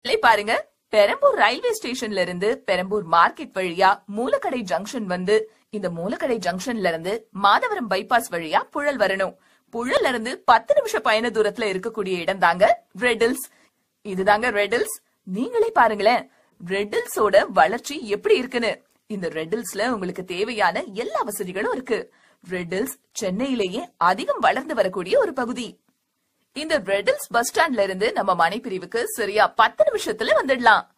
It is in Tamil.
இல்லை பாருங்க பெரம்பூர் ரயில்வே ஸ்டேஷன்ல இருந்து பெரம்பூர் மார்க்கெட் வழியா மூலக்கடை ஜங்ஷன் வந்து இந்த மூலக்கடை ஜங்ஷன்ல இருந்து மாதவரம் பைபாஸ் வழியா புழல் வரணும் புழல்ல இருந்து பத்து நிமிஷம் பயண தூரத்துல இருக்கக்கூடிய இடம் தாங்க ரெட்டில்ஸ் இதுதாங்க ரெட்டில்ஸ் நீங்களே பாருங்களேன் ரெட்டில்ஸோட வளர்ச்சி எப்படி இருக்குன்னு இந்த ரெட்டில்ஸ்ல உங்களுக்கு தேவையான எல்லா வசதிகளும் இருக்கு ரெட்டில்ஸ் சென்னையிலேயே அதிகம் வளர்ந்து வரக்கூடிய ஒரு பகுதி இந்த ரெட்டில்ஸ் பஸ் ஸ்டாண்ட்ல இருந்து நம்ம மனைப்பிரிவுக்கு சரியா பத்து நிமிஷத்துல வந்துடலாம்